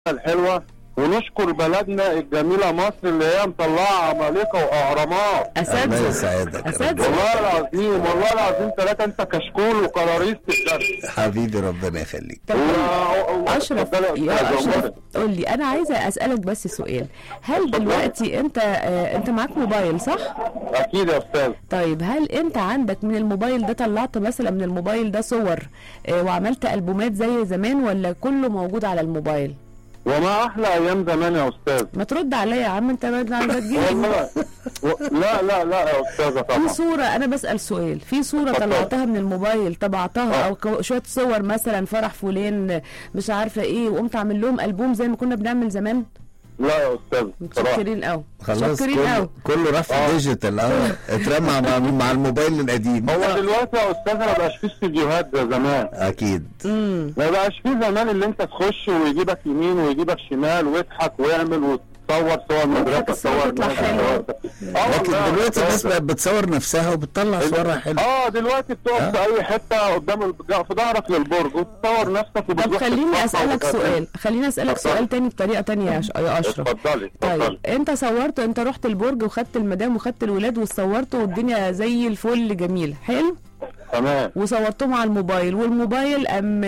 الحلوه ونشكر بلدنا الجميله مصر اللي هي مطلعه عمالقه واهرامات الله اساتذه يسعدك أساتذة. والله العظيم والله العظيم ثلاثه انت كشكول وقراريست الدرس حبيبي ربنا يخليك طب و- و- اشرف اتفضل يا يا أستاذ اشرف عمر. قول لي انا عايزه اسالك بس سؤال هل دلوقتي انت آه انت معاك موبايل صح اكيد يا استاذ طيب هل انت عندك من الموبايل ده طلعت مثلا من الموبايل ده صور آه وعملت البومات زي زمان ولا كله موجود على الموبايل وما احلى ايام زمان يا استاذ ما ترد عليا يا عم انت ما ما تجيلي والله و- لا لا لا يا استاذه في طبعا صورة أنا بسأل سؤال في صورة اتفضل. طلعتها من الموبايل طبعتها آه. أو كو- شوية صور مثلا فرح فلان مش عارفة إيه وقمت عامل لهم ألبوم زي ما كنا بنعمل زمان لا يا استاذ بصراحه متشكرين أوي خلاص متشكرين كله, أوي كله راح في آه. ديجيتال اه اترمى مع, مع الموبايل القديم هو دلوقتي يا استاذ ما بقاش فيه استديوهات زي زمان اكيد امم ما بقاش فيه زمان اللي انت تخش ويجيبك يمين ويجيبك شمال ويضحك ويعمل وتصور صور مدرسه الصورة صور تطلع ناس، حلوة. صور- آه لكن والله يا دلوقتي أستاذ. الناس بقت بتصور نفسها وبتطلع صورها حلوه اه دلوقتي بتقف آه. في اي حته قدام الب- في ظهرك للبرج وتصور نفسك طب وبتروح خليني تتصور أسألك وبتقابل. سؤال خليني أسألك اتفضل. سؤال تاني بطريقة تانية يا أش- يا أشرف اتفضلي طيب اتفضلي انت صورت انت رحت البرج وخدت المدام وخدت الولاد وصورت والدنيا زي الفل جميل حلو تمام وصورتهم على الموبايل والموبايل ام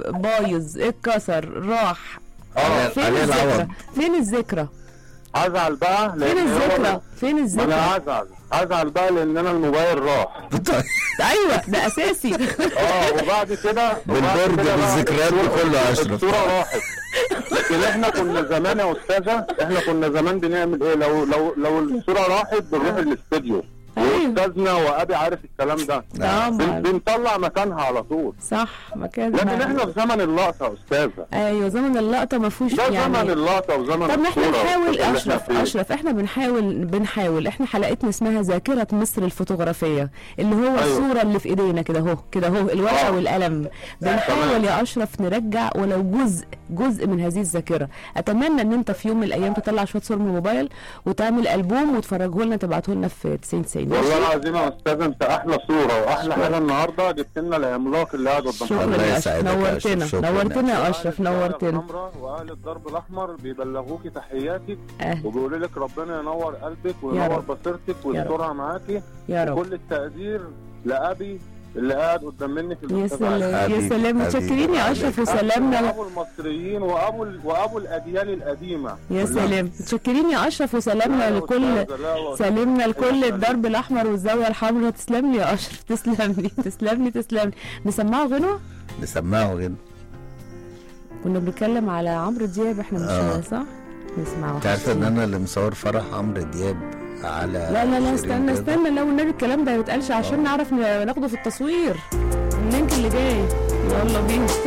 بايظ اتكسر راح اه فين عليه الذكرى العوض. فين الذكرى هزعل بقى فين لأن هو- الذكرى فين ما الذكرى انا هزعل هزعل بقى لان انا الموبايل راح طيب ايوه ده اساسي اه وبعد كده وبعد بالبرج كده بقى بالذكريات الصورة- بكله يا أشرف. الصوره راحت لكن احنا كنا زمان يا استاذه احنا كنا زمان بنعمل ايه لو لو لو الصوره راحت بنروح الاستوديو أيوة. واستاذنا وابي عارف الكلام ده بن- طبعا بنطلع مكانها على طول صح مكان لكن احنا في زمن اللقطه يا استاذه ايوه زمن اللقطه ما فيهوش ده زمن يعني اللقطه وزمن طب ما احنا الصورة نحاول اللي احنا اشرف فيه. اشرف احنا بنحاول بنحاول احنا حلقتنا اسمها ذاكره مصر الفوتوغرافيه اللي هو أيوة. الصوره اللي في ايدينا كده اهو كده اهو الورقه آه. والقلم بنحاول يا اشرف نرجع ولو جزء جزء من هذه الذاكره اتمنى ان انت في يوم من الايام تطلع شويه صور من الموبايل وتعمل البوم وتفرجه لنا تبعته لنا في 90 90 والله العظيم يا استاذ انت احلى صوره واحلى حاجه النهارده جبت لنا العملاق اللي قاعد قدام شكرا الله يا يسعدك اشرف يا أشرف. نورتنا شكراً يا نورتنا يا أهل اشرف الدعاية نورتنا الحمراء واهل الضرب الاحمر بيبلغوكي تحياتي أهلا. وبيقولوا لك ربنا ينور قلبك يا وينور رب. بصيرتك ويسترها معاكي يا رب وكل التقدير لابي اللي قاعد قدام مني في يا المنتزه سلام يا حبيبي، سلام حبيبي. متشكرين يا اشرف وسلامنا وابو المصريين وابو ال- وابو الاديان القديمه يا كلها. سلام متشكرين يا اشرف وسلامنا لا يا لكل أستاذة، لا و- سلمنا لكل أيوة. الدرب الاحمر والزاويه الحمراء تسلم لي يا اشرف تسلم لي تسلم لي تسلم لي نسمعه غنوه نسمعه غير كنا بنتكلم على عمرو دياب احنا مش آه. صح نسمعه انت عارف ان انا اللي مصور فرح عمرو دياب على لا لا لا شيرين استنى رضا؟ استنى لو النبي الكلام ده ما يتقالش عشان نعرف ن- ناخده في التصوير اللينك اللي جاي يلا بينا